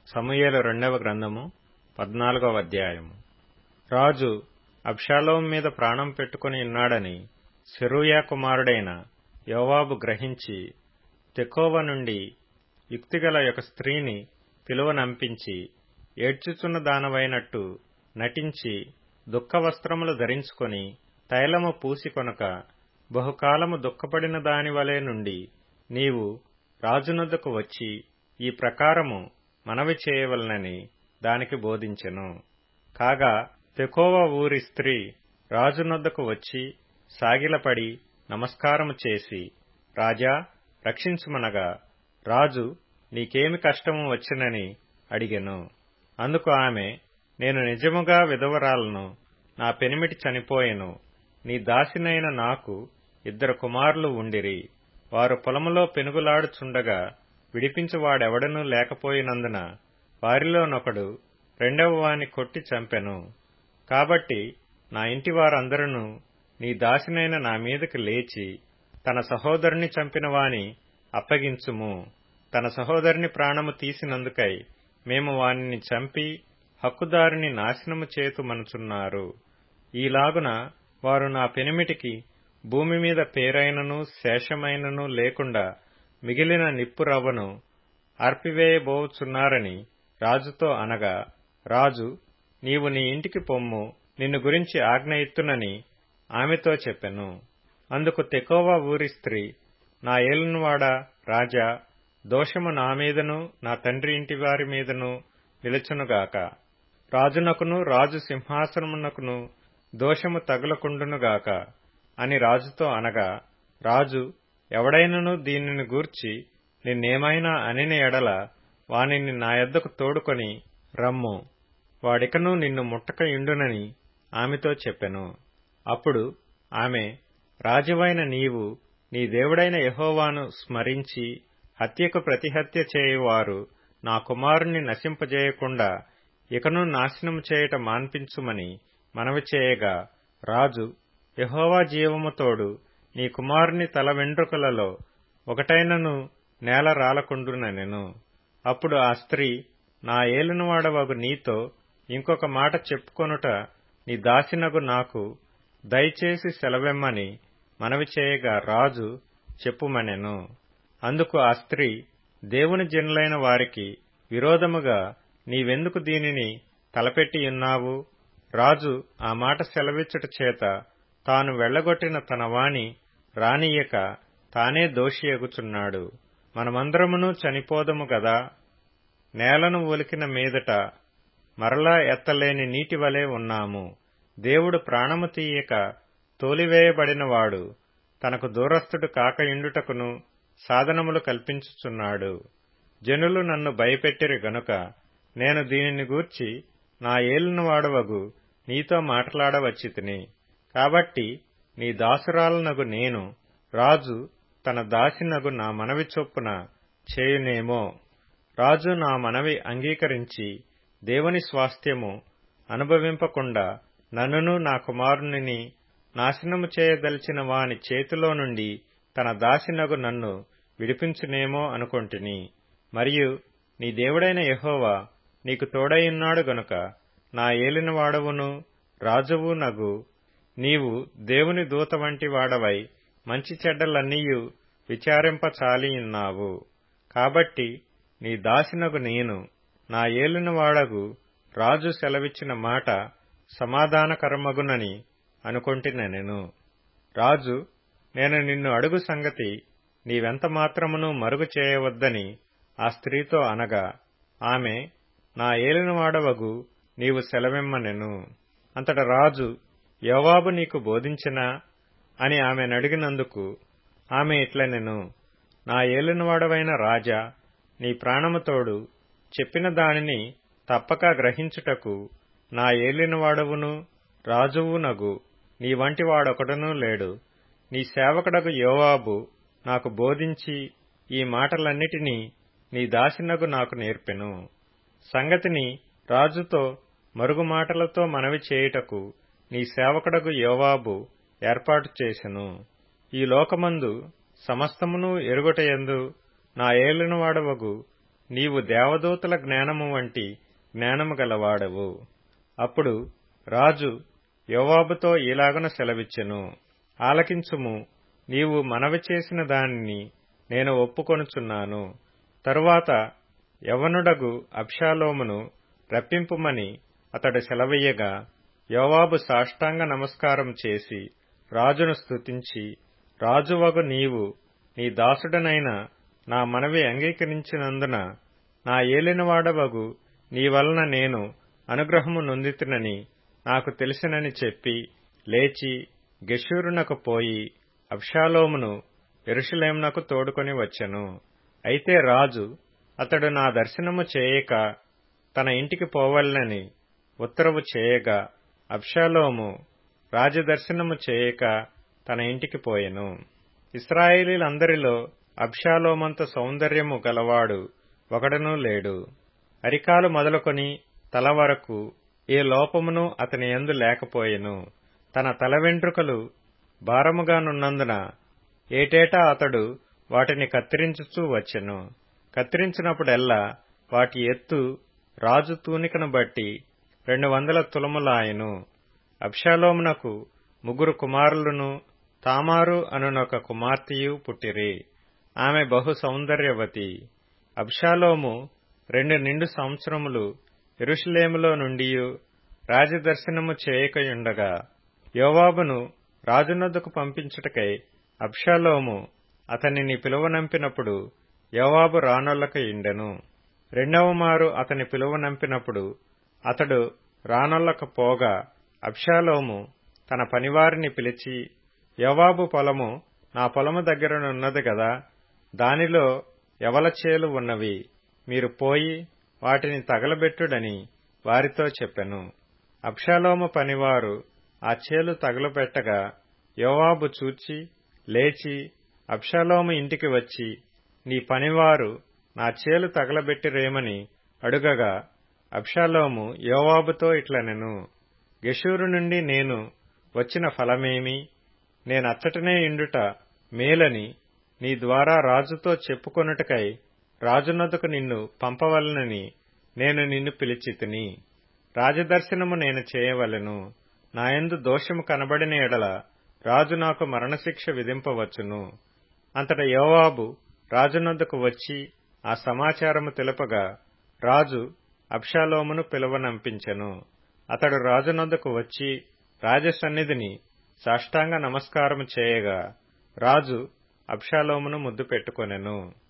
సమూయేలు రెండవ గ్రంథము పద్నాలుగవ అధ్యాయము రాజు అబ్షాలోం మీద ప్రాణం పెట్టుకుని ఉన్నాడని సెరూయా కుమారుడైన యోవాబు గ్రహించి తెకోవ నుండి యుక్తిగల ఒక స్త్రీని పిలువనంపించి ఏడ్చుచున్న దానవైనట్టు నటించి దుఃఖవస్త్రములు ధరించుకొని తైలము పూసికొనక బహుకాలము దుఃఖపడిన దానివలే నుండి నీవు రాజునొద్దకు వచ్చి ఈ ప్రకారము మనవి చేయవలనని దానికి బోధించెను కాగా తెకోవ ఊరి స్త్రీ రాజునొద్దకు వచ్చి సాగిలపడి నమస్కారము చేసి రాజా రక్షించుమనగా రాజు నీకేమి కష్టము వచ్చినని అడిగెను అందుకు ఆమె నేను నిజముగా విధవరాలను నా పెనిమిటి చనిపోయెను నీ దాసినైన నాకు ఇద్దరు కుమారులు ఉండిరి వారు పొలములో పెనుగులాడుచుండగా విడిపించువాడెవడనూ లేకపోయినందున వారిలోనొకడు రెండవ వాని కొట్టి చంపెను కాబట్టి నా ఇంటి వారందరూ నీ దాసినైన నా మీదకి లేచి తన సహోదరుని చంపిన వాని అప్పగించుము తన సహోదరుని ప్రాణము తీసినందుకై మేము వానిని చంపి హక్కుదారిని నాశనము చేతుమనుచున్నారు ఈలాగున వారు నా పెనిమిటికి భూమి మీద పేరైనను శేషమైనను లేకుండా మిగిలిన నిప్పు రవ్వను అర్పివేయబోచున్నారని రాజుతో అనగా రాజు నీవు నీ ఇంటికి పొమ్ము నిన్ను గురించి ఆజ్ఞ ఇత్తునని ఆమెతో చెప్పెను అందుకు తెకోవా ఊరి స్త్రీ నా ఏలునువాడా రాజా దోషము నా మీదను నా తండ్రి ఇంటి వారి మీదను నిలుచునుగాక రాజునకును రాజు సింహాసనమునకును దోషము తగులకుండునుగాక అని రాజుతో అనగా రాజు ఎవడైనను దీనిని గూర్చి నిన్నేమైనా అనిన ఎడల వానిని నా యొద్దకు తోడుకొని రమ్ము వాడికను నిన్ను ముట్టక ఇండునని ఆమెతో చెప్పెను అప్పుడు ఆమె రాజువైన నీవు నీ దేవుడైన యహోవాను స్మరించి హత్యకు ప్రతిహత్య చేయువారు నా కుమారుణ్ణి నశింపజేయకుండా ఇకను నాశనము చేయట మాన్పించుమని మనవి చేయగా రాజు యహోవా జీవముతోడు నీ కుమారుని తల వెండ్రుకలలో ఒకటైనను నేల రాలకుండునెను అప్పుడు ఆ స్త్రీ నా ఏలునవాడవగు నీతో ఇంకొక మాట చెప్పుకొనుట నీ దాసినగు నాకు దయచేసి సెలవెమ్మని మనవి చేయగా రాజు చెప్పుమనెను అందుకు ఆ స్త్రీ దేవుని జనులైన వారికి విరోధముగా నీవెందుకు దీనిని తలపెట్టియున్నావు రాజు ఆ మాట సెలవిచ్చుట చేత తాను వెళ్లగొట్టిన తన వాణి రానియక తానే దోషియగుచున్నాడు మనమందరమును చనిపోదము గదా నేలను ఒలికిన మీదట మరలా ఎత్తలేని నీటి వలె ఉన్నాము దేవుడు ప్రాణము తీయక తోలివేయబడినవాడు తనకు దూరస్థుడు కాక ఇండుటకును సాధనములు కల్పించుచున్నాడు జనులు నన్ను భయపెట్టిరి గనుక నేను దీనిని గూర్చి నా ఏలిన వాడవగు నీతో మాట్లాడవచ్చితిని కాబట్టి నీ దాసురాలనగు నేను రాజు తన దాసినగు నా మనవి చొప్పున చేయునేమో రాజు నా మనవి అంగీకరించి దేవుని స్వాస్థ్యము అనుభవింపకుండా నన్నును నా కుమారుని నాశనము చేయదలిచిన వాని చేతిలో నుండి తన దాసినగు నన్ను విడిపించునేమో అనుకొంటిని మరియు నీ దేవుడైన యహోవా నీకు తోడైయున్నాడు గనుక నా ఏలిన వాడవును రాజువు నగు నీవు దేవుని దూత వంటి వాడవై మంచి చెడ్డలన్నీయు విచారింపచాలియున్నావు కాబట్టి నీ దాసినగు నేను నా ఏలిన వాడగు రాజు సెలవిచ్చిన మాట సమాధానకరమగునని అనుకొంటినెను రాజు నేను నిన్ను అడుగు సంగతి నీవెంత మాత్రమును మరుగు చేయవద్దని ఆ స్త్రీతో అనగా ఆమె నా ఏలినవాడవగు నీవు సెలవిమ్మనెను అంతట రాజు యోవాబు నీకు బోధించినా అని ఆమె నడిగినందుకు ఆమె ఇట్లనెను నా ఏలినవాడవైన రాజా నీ ప్రాణముతోడు చెప్పిన దానిని తప్పక గ్రహించుటకు నా ఏలినవాడవును రాజువునగు నీ వంటి వాడొకడునూ లేడు నీ సేవకుడగు యోవాబు నాకు బోధించి ఈ మాటలన్నిటినీ నీ దాసినగు నాకు నేర్పెను సంగతిని రాజుతో మరుగు మాటలతో మనవి చేయుటకు నీ సేవకుడగు యోవాబు ఏర్పాటు చేసెను ఈ లోకమందు సమస్తమును ఎరుగటయందు నా ఏలినవాడవగు నీవు దేవదూతల జ్ఞానము వంటి జ్ఞానము గలవాడవు అప్పుడు రాజు యోవాబుతో ఇలాగన సెలవిచ్చెను ఆలకించుము నీవు మనవి చేసిన దానిని నేను ఒప్పుకొనుచున్నాను తరువాత యవనుడగు అబ్షాలోమును రప్పింపుమని అతడు సెలవీయగా యోవాబు సాష్టాంగ నమస్కారం చేసి రాజును స్తుతించి రాజువగు నీవు నీ దాసుడనైన నా మనవి అంగీకరించినందున నా ఏలినవాడవగు నీ వలన నేను అనుగ్రహము నొందితినని నాకు తెలిసినని చెప్పి లేచి గెషూరునకు పోయి అబ్షాలోమును ఎరుషలేమునకు తోడుకొని వచ్చెను అయితే రాజు అతడు నా దర్శనము చేయక తన ఇంటికి పోవలనని ఉత్తరవు చేయగా అబ్షాలోము రాజదర్శనము చేయక తన ఇంటికి పోయెను ఇస్రాయేలీలందరిలో అబ్షాలోమంత సౌందర్యము గలవాడు ఒకడనూ లేడు అరికాలు మొదలుకొని తల వరకు ఏ లోపమును అతని యందు లేకపోయెను తన తల వెంట్రుకలు భారముగానున్నందున ఏటేటా అతడు వాటిని కత్తిరించుచూ వచ్చెను కత్తిరించినప్పుడెల్లా వాటి ఎత్తు రాజు తూనికను బట్టి రెండు వందల తులములాయెను అబ్షాలోమునకు ముగ్గురు కుమారులను తామారు అనునొక కుమార్తెయు పుట్టిరి ఆమె బహు సౌందర్యవతి అబ్షాలోము రెండు నిండు సంవత్సరములు ఎరుషలేములో నుండియు రాజదర్శనము చేయకయుండగా యోవాబును రాజునొద్దకు పంపించుటకై అబ్షాలోము అతనిని పిలువనంపినప్పుడు యోవాబు రానొల్లక ఇండెను రెండవ మారు అతని పిలువనంపినప్పుడు అతడు రానొల్లక పోగా అబ్షాలోము తన పనివారిని పిలిచి యోవాబు పొలము నా పొలము దగ్గరనున్నది గదా దానిలో ఎవల చేలు ఉన్నవి మీరు పోయి వాటిని తగలబెట్టుడని వారితో చెప్పెను అబ్షాలోము పనివారు ఆ చేలు తగలబెట్టగా యోవాబు చూచి లేచి అబ్షాలోము ఇంటికి వచ్చి నీ పనివారు నా చేలు తగలబెట్టిరేమని అడుగగా అబ్షాలోము యోవాబుతో ఇట్లనెను గెషూరు నుండి నేను వచ్చిన ఫలమేమి నేనచ్చటనే ఇండుట మేలని నీ ద్వారా రాజుతో చెప్పుకొనుటకై రాజునొద్దకు నిన్ను పంపవలనని నేను నిన్ను పిలిచితిని రాజదర్శనము నేను చేయవలెను నాయందు దోషము కనబడిన ఎడల రాజు నాకు మరణశిక్ష విధింపవచ్చును అంతట యోవాబు రాజునొద్దకు వచ్చి ఆ సమాచారము తెలుపగా రాజు అబ్షాలోమును పిలువనంపించెను అతడు రాజునొద్దకు వచ్చి రాజసన్నిధిని సాష్టాంగ నమస్కారము చేయగా రాజు అబ్షాలోమును ముద్దు పెట్టుకొనెను